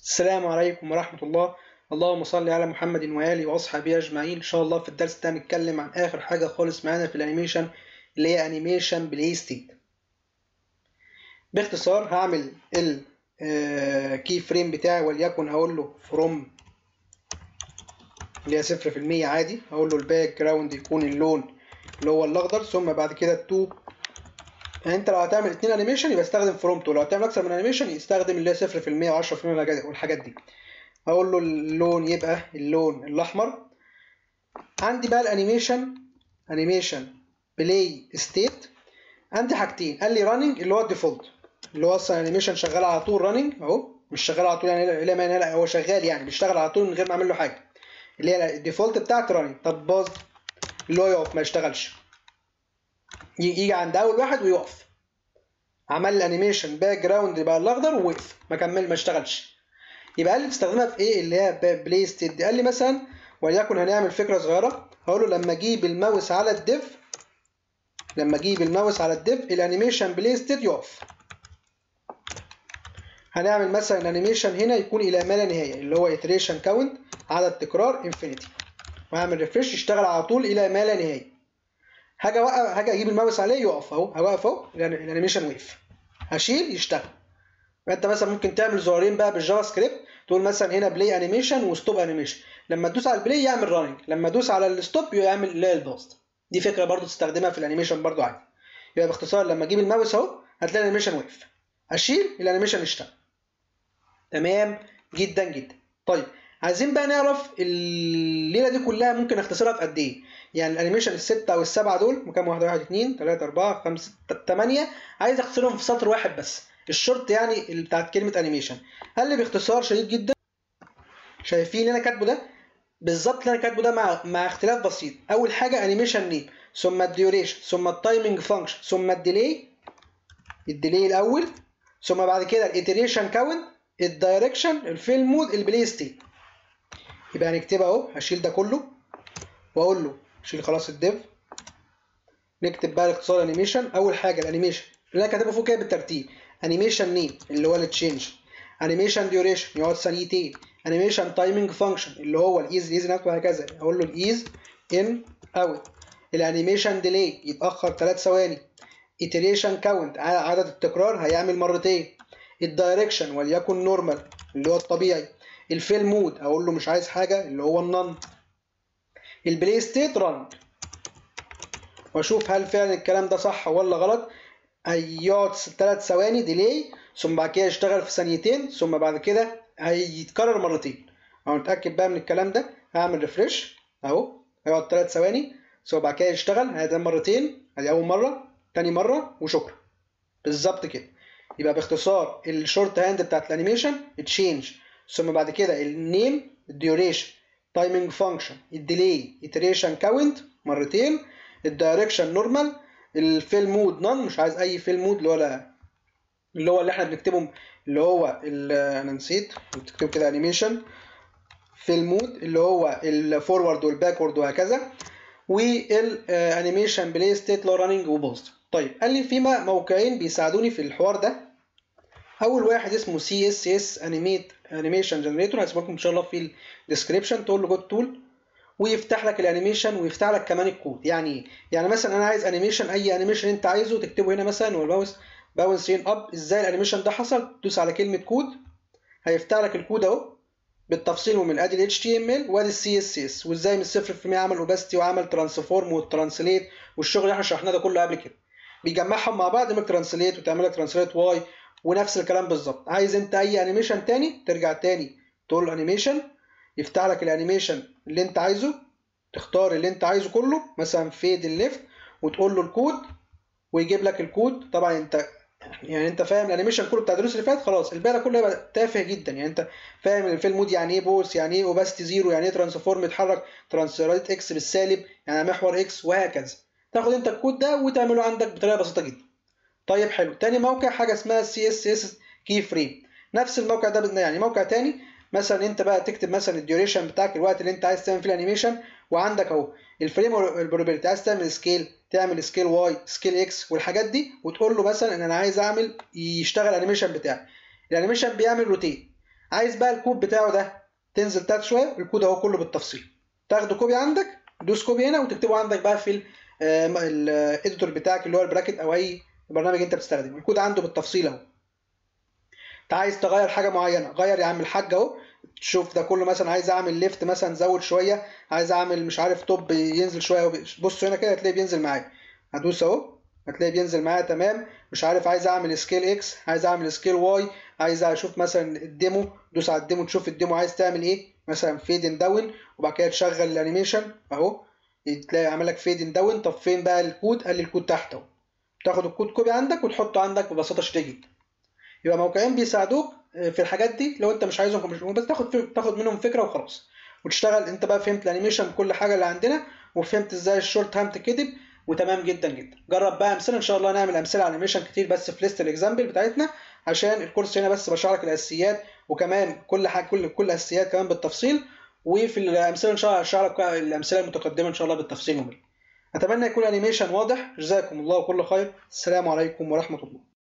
السلام عليكم ورحمة الله اللهم صل على محمد وآله وأصحابه أجمعين إن شاء الله في الدرس ده هنتكلم عن آخر حاجة خالص معانا في الأنيميشن اللي هي أنيميشن بلاي ستيت باختصار هعمل الكي فريم بتاعي وليكن هقول له فروم اللي هي صفر في المية عادي هقول له الباك جراوند يكون اللون اللي هو الأخضر ثم بعد كده التو يعني انت لو هتعمل اتنين انيميشن يبقى استخدم فروم تو لو هتعمل اكتر من انيميشن يستخدم اللي هي 0% و10% والحاجات دي هقول له اللون يبقى اللون الاحمر عندي بقى الانيميشن انيميشن بلاي ستيت عندي حاجتين قال لي راننج اللي هو الديفولت اللي هو اصلا انيميشن شغال على طول راننج اهو مش شغال على طول يعني لا ما لا هو شغال يعني بيشتغل على طول من غير ما اعمل له حاجه اللي هي الديفولت بتاعت راننج طب باظ اللي هو يقف ما يشتغلش يجي عند اول واحد ويقف عمل لي انيميشن باك جراوند بقى الاخضر ووقف ما كمل ما اشتغلش يبقى قال لي تستخدمها في ايه اللي هي بلاي ستيت دي قال لي مثلا وليكن هنعمل فكره صغيره هقول له لما اجيب الماوس على الديف لما اجيب الماوس على الديف الانيميشن بلاي ستيت يقف هنعمل مثلا الانيميشن هنا يكون الى ما لا نهايه اللي هو iteration كاونت عدد تكرار انفينيتي وهعمل ريفرش يشتغل على طول الى ما لا نهايه هاجي اوقف هاجي اجيب الماوس عليه يقف اهو هوقف اهو الانيميشن وقف هشيل يشتغل انت مثلا ممكن تعمل زرارين بقى بالجافا سكريبت تقول مثلا هنا بلاي انيميشن وستوب انيميشن لما تدوس على البلاي يعمل راننج لما تدوس على الستوب يعمل لا الباست دي فكره برضو تستخدمها في الانيميشن برضو عادي يبقى باختصار لما اجيب الماوس اهو هتلاقي الانيميشن وقف اشيل الانيميشن اشتغل تمام جدا جدا طيب عايزين بقى نعرف الليله دي كلها ممكن اختصرها في قد ايه يعني الانيميشن الستة او السبعة دول مكان واحد واحد اتنين تلاتة اربعة خمسة تمانية عايز اختصرهم في سطر واحد بس الشورت يعني اللي بتاعت كلمة انيميشن قال لي باختصار شديد جدا شايفين اللي انا كاتبه ده بالظبط اللي انا كاتبه ده مع مع اختلاف بسيط اول حاجة انيميشن نيم ثم الديوريشن ثم التايمنج فانكشن ثم الديلي الديلي الاول ثم بعد كده الايتريشن كاونت الدايركشن الفيلم مود البلاي ستيت يبقى هنكتبها اهو هشيل ده كله واقول له شيل خلاص الديف نكتب بقى الاختصار انيميشن اول حاجه الانيميشن اللي انا كاتبه فوق كده بالترتيب انيميشن نيم اللي هو التشينج انيميشن ديوريشن يقعد ثانيتين انيميشن تايمنج فانكشن اللي هو الايز الايز نكتب وهكذا اقول له الايز ان اوت الانيميشن ديلي يتاخر 3 ثواني iteration كاونت عدد التكرار هيعمل مرتين الدايركشن وليكن نورمال اللي هو الطبيعي الفيل مود اقول له مش عايز حاجه اللي هو النن البلاي ستيت ران واشوف هل فعلا الكلام ده صح ولا غلط هيقعد 3 ثواني ديلي ثم بعد كده يشتغل في ثانيتين ثم بعد كده هيتكرر مرتين اهو نتاكد بقى من الكلام ده هعمل ريفرش اهو هيقعد 3 ثواني ثم بعد كده يشتغل هذا مرتين ادي اول مره تاني مره وشكرا بالظبط كده يبقى باختصار الشورت هاند بتاعت الانيميشن تشينج ثم بعد كده النيم الديوريشن تايمنج فانكشن الديلي iteration كاونت مرتين الدايركشن نورمال الفيل مود نون مش عايز اي فيل مود اللي هو اللي هو اللي احنا بنكتبهم اللي هو انا نسيت بتكتب كده انيميشن فيل مود اللي هو الفورورد والباكورد وهكذا والانيميشن بلاي ستيت لو راننج وبوست طيب قال لي في موقعين بيساعدوني في الحوار ده اول واحد اسمه سي اس اس انيميت انيميشن جنريتور هسيبه لكم ان شاء الله في الديسكربشن تقول له جود تول ويفتح لك الانيميشن ويفتح لك كمان الكود يعني ايه يعني مثلا انا عايز انيميشن اي انيميشن انت عايزه تكتبه هنا مثلا والماوس باونسين اب ازاي الانيميشن ده حصل تدوس على كلمه كود هيفتح لك الكود اهو بالتفصيل ومن ادي ال HTML وادي السي اس اس وازاي من الصفر في المية عمل اوباستي وعمل ترانسفورم والترانسليت والشغل اللي احنا شرحناه ده كله قبل كده بيجمعهم مع بعض يعمل ترانسليت وتعمل لك ترانسليت واي ونفس الكلام بالظبط عايز انت اي انيميشن تاني ترجع تاني تقول له انيميشن يفتح لك الانيميشن اللي انت عايزه تختار اللي انت عايزه كله مثلا فيد الليفت وتقول له الكود ويجيب لك الكود طبعا انت يعني انت فاهم الانيميشن كله بتاع الدروس اللي فات خلاص الباقي كله يبقى تافه جدا يعني انت فاهم الفيلم مود يعني ايه بوس يعني ايه اوباستي زيرو يعني ايه ترانسفورم يتحرك ترانسليت اكس بالسالب يعني محور اكس وهكذا تاخد انت الكود ده وتعمله عندك بطريقه بسيطه جدا طيب حلو تاني موقع حاجه اسمها سي اس اس كي فريم نفس الموقع ده يعني موقع تاني مثلا انت بقى تكتب مثلا الديوريشن بتاعك الوقت اللي انت عايز تعمل فيه الانيميشن وعندك اهو الفريم والبروبابيلتي عايز تعمل سكيل تعمل سكيل واي سكيل اكس والحاجات دي وتقول له مثلا ان انا عايز اعمل يشتغل الانيميشن بتاعي الانيميشن بيعمل روتيت عايز بقى الكود بتاعه ده تنزل تحت شويه الكود اهو كله بالتفصيل تاخده كوبي عندك دوس كوبي هنا وتكتبه عندك بقى في الاديتور بتاعك اللي هو البراكت او اي برنامج انت بتستخدمه الكود عنده بالتفصيل اهو انت عايز تغير حاجه معينه غير يا عم الحاج اهو شوف ده كله مثلا عايز اعمل ليفت مثلا زود شويه عايز اعمل مش عارف توب ينزل شويه بص هنا كده هتلاقيه بينزل معايا هدوس اهو هتلاقيه بينزل معايا تمام مش عارف عايز اعمل سكيل اكس عايز اعمل سكيل واي عايز اشوف مثلا الديمو دوس على الديمو تشوف الديمو عايز تعمل ايه مثلا فيد ان داون وبعد كده تشغل الانيميشن اهو تلاقي عمل لك فيد ان داون طب فين بقى الكود قال لي الكود تحت اهو تاخد الكود كوبي عندك وتحطه عندك ببساطه شديده جدا يبقى موقعين بيساعدوك في الحاجات دي لو انت مش عايزهم بس تاخد تاخد منهم فكره وخلاص وتشتغل انت بقى فهمت الانيميشن كل حاجه اللي عندنا وفهمت ازاي الشورت هام تكتب وتمام جدا جدا جرب بقى امثله ان شاء الله نعمل امثله على انيميشن كتير بس في ليست الاكزامبل بتاعتنا عشان الكورس هنا بس بشرح لك الاساسيات وكمان كل حاجه كل كل الاساسيات كمان بالتفصيل وفي الامثله ان شاء الله هشرح لك الامثله المتقدمه ان شاء الله بالتفصيل ومن اتمنى يكون الانيميشن واضح جزاكم الله كل خير السلام عليكم ورحمه الله